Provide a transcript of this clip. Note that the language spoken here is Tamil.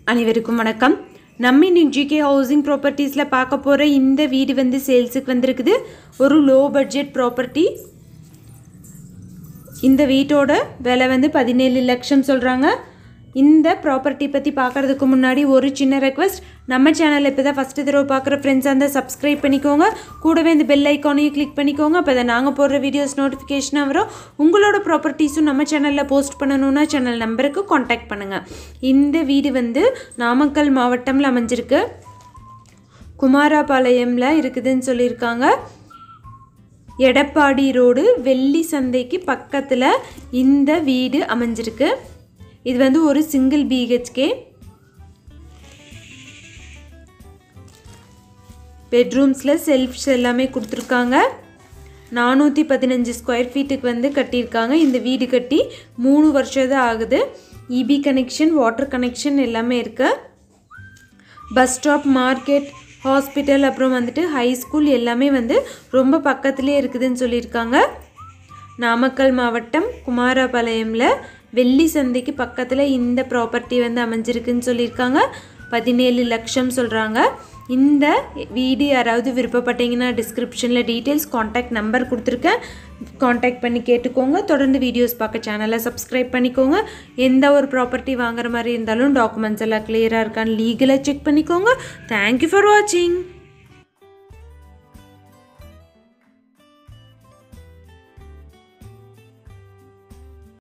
அனைவருக்கும் வணக்கம் நம்ம இன்னைக்கு ஜிகே ஹவுசிங் ப்ராப்பர்ட்டிஸில் பார்க்க போகிற இந்த வீடு வந்து சேல்ஸுக்கு வந்திருக்குது ஒரு லோ பட்ஜெட் ப்ராப்பர்ட்டி இந்த வீட்டோட விலை வந்து பதினேழு லட்சம் சொல்கிறாங்க இந்த ப்ராப்பர்ட்டி பற்றி பார்க்குறதுக்கு முன்னாடி ஒரு சின்ன ரெக்வஸ்ட் நம்ம சேனலில் இப்போ தான் ஃபஸ்ட்டு தடவை பார்க்குற ஃப்ரெண்ட்ஸாக இருந்தால் சப்ஸ்கிரைப் பண்ணிக்கோங்க கூடவே இந்த பெல் ஐக்கானையும் கிளிக் பண்ணிக்கோங்க அப்போ தான் நாங்கள் போடுற வீடியோஸ் நோட்டிஃபிகேஷனாக வரும் உங்களோட ப்ராப்பர்ட்டிஸும் நம்ம சேனலில் போஸ்ட் பண்ணணுன்னா சேனல் நம்பருக்கு காண்டாக்ட் பண்ணுங்கள் இந்த வீடு வந்து நாமக்கல் மாவட்டம்ல அமைஞ்சிருக்கு குமாரபாளையம்ல இருக்குதுன்னு சொல்லியிருக்காங்க எடப்பாடி ரோடு வெள்ளி சந்தைக்கு பக்கத்தில் இந்த வீடு அமைஞ்சிருக்கு இது வந்து ஒரு சிங்கிள் பிஹெச்கே பெட்ரூம்ஸில் செல்ஃப்ஸ் எல்லாமே கொடுத்துருக்காங்க நானூற்றி பதினஞ்சு ஸ்கொயர் ஃபீட்டுக்கு வந்து கட்டியிருக்காங்க இந்த வீடு கட்டி மூணு வருஷம் தான் ஆகுது இபி கனெக்ஷன் வாட்டர் கனெக்ஷன் எல்லாமே இருக்குது பஸ் ஸ்டாப் மார்க்கெட் ஹாஸ்பிட்டல் அப்புறம் வந்துட்டு ஹை ஸ்கூல் எல்லாமே வந்து ரொம்ப பக்கத்துலேயே இருக்குதுன்னு சொல்லியிருக்காங்க நாமக்கல் மாவட்டம் குமாரபாளையமில் வெள்ளி சந்தைக்கு பக்கத்தில் இந்த ப்ராப்பர்ட்டி வந்து அமைஞ்சிருக்குன்னு சொல்லியிருக்காங்க பதினேழு லட்சம் சொல்கிறாங்க இந்த வீடு யாராவது விருப்பப்பட்டீங்கன்னா டிஸ்கிரிப்ஷனில் டீட்டெயில்ஸ் காண்டாக்ட் நம்பர் கொடுத்துருக்கேன் காண்டாக்ட் பண்ணி கேட்டுக்கோங்க தொடர்ந்து வீடியோஸ் பார்க்க சேனலை சப்ஸ்கிரைப் பண்ணிக்கோங்க எந்த ஒரு ப்ராப்பர்ட்டி வாங்குற மாதிரி இருந்தாலும் டாக்குமெண்ட்ஸ் எல்லாம் கிளியராக இருக்கான்னு லீகலாக செக் பண்ணிக்கோங்க தேங்க்யூ ஃபார் வாட்சிங்